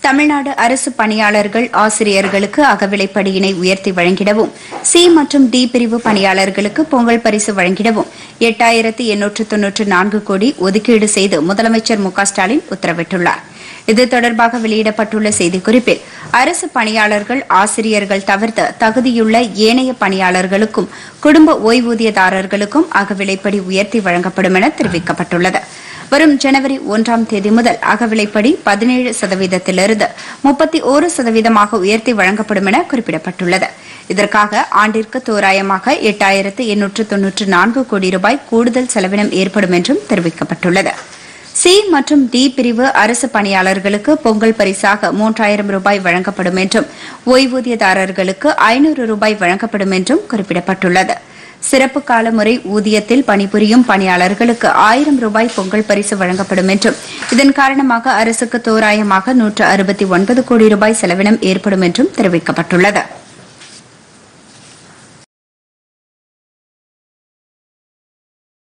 தமிழ்நாடு அரசு பணியாளர்கள் ஆசிரியர்களுக்கு அகவிலைப்படியினை உயர்த்தி வழங்கிடவும் சி மற்றும் டி பிரிவு பணியாளர்களுக்கு பொங்கல் பரிசு வழங்கிடவும் எட்டாயிரத்து எண்ணூற்று தொன்னூற்று நான்கு கோடி ஒதுக்கீடு செய்து முதலமைச்சர் மு க ஸ்டாலின் உத்தரவிட்டுள்ளார் இது தொடர்பாக வெளியிடப்பட்டுள்ள செய்திக்குறிப்பில் அரசு பணியாளர்கள் ஆசிரியர்கள் தவிர்த்து தகுதியுள்ள ஏனைய பணியாளர்களுக்கும் குடும்ப ஓய்வூதியதாரர்களுக்கும் அகவிலைப்படி உயர்த்தி வழங்கப்படும் என தெரிவிக்கப்பட்டுள்ளது வரும் ஜனவரி ஒன்றாம் தேதி முதல் அகவிலைப்படி பதினேழு சதவீதத்திலிருந்து முப்பத்தி ஒரு சதவீதமாக உயர்த்தி வழங்கப்படும் என குறிப்பிடப்பட்டுள்ளது இதற்காக ஆண்டிற்கு தோராயமாக எட்டாயிரத்து எண்ணூற்று தொன்னூற்று நான்கு கோடி ரூபாய் கூடுதல் செலவினம் ஏற்படும் என்றும் தெரிவிக்கப்பட்டுள்ளது சி மற்றும் டி பிரிவு அரசு பணியாளர்களுக்கு பொங்கல் பரிசாக மூன்றாயிரம் ரூபாய் வழங்கப்படும் என்றும் ஓய்வூதியதாரர்களுக்கு ஐநூறு ரூபாய் வழங்கப்படும் என்றும் குறிப்பிடப்பட்டுள்ளது சிறப்பு கால முறை ஊதியத்தில் பணிபுரியும் பணியாளர்களுக்கு ஆயிரம் ரூபாய் பொங்கல் பரிசு வழங்கப்படும் என்றும் இதன் காரணமாக அரசுக்கு தோராயமாக நூற்று அறுபத்தி ஒன்பது கோடி ரூபாய் செலவினம் ஏற்படும் என்றும் தெரிவிக்கப்பட்டுள்ளது